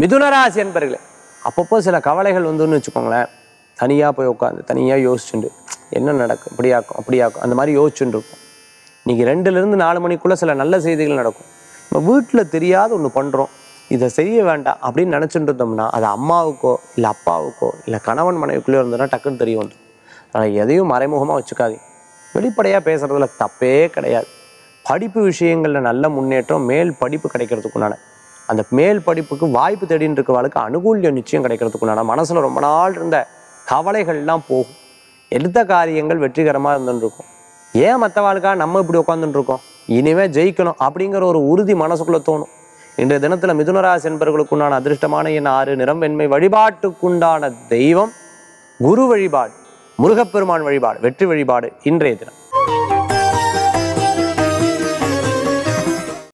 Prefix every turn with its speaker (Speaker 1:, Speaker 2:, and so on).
Speaker 1: மிதுனராசி என்பர்களே அப்பப்போ சில கவலைகள் வந்துன்னு வச்சுக்கோங்களேன் தனியாக போய் உட்காந்து தனியாக யோசிச்சுண்டு என்ன நடக்கும் இப்படியாக்கும் அப்படியாக்கும் அந்த மாதிரி யோசிச்சுட்டு இருக்கும் இன்னைக்கு ரெண்டுலேருந்து நாலு மணிக்குள்ளே சில நல்ல செய்திகள் நடக்கும் நம்ம வீட்டில் தெரியாத ஒன்று பண்ணுறோம் இதை செய்ய வேண்டாம் அப்படின்னு நினச்சிட்டு இருந்தோம்னா அது அம்மாவுக்கோ இல்லை அப்பாவுக்கோ இல்லை கணவன் மனைவிக்குள்ளே இருந்ததுன்னா டக்குன்னு தெரிய வந்துடும் அதனால் எதையும் மறைமுகமாக வச்சுக்காதீங்க வெளிப்படையாக பேசுகிறதுல தப்பே கிடையாது படிப்பு விஷயங்களில் நல்ல முன்னேற்றம் மேல் படிப்பு கிடைக்கிறதுக்குண்டான அந்த மேல் படிப்புக்கு வாய்ப்பு தேடின்னு இருக்கவாளுக்கு அனுகூல்யம் நிச்சயம் கிடைக்கிறதுக்குண்டான மனசில் ரொம்ப நாள் இருந்த கவலைகள்லாம் போகும் எடுத்த காரியங்கள் வெற்றிகரமாக இருந்துட்டு இருக்கும் ஏன் மற்றவாளுக்காக நம்ம இப்படி உட்காந்துட்டு இருக்கோம் இனிமே ஜெயிக்கணும் அப்படிங்கிற ஒரு உறுதி மனசுக்குள்ள தோணும் இன்றைய தினத்தில் மிதுனராசி என்பவர்களுக்குண்டான அதிர்ஷ்டமான என் ஆறு நிறம் வெண்மை வழிபாட்டுக்குண்டான தெய்வம் குரு வழிபாடு முருகப்பெருமான் வழிபாடு வெற்றி வழிபாடு இன்றைய தினம்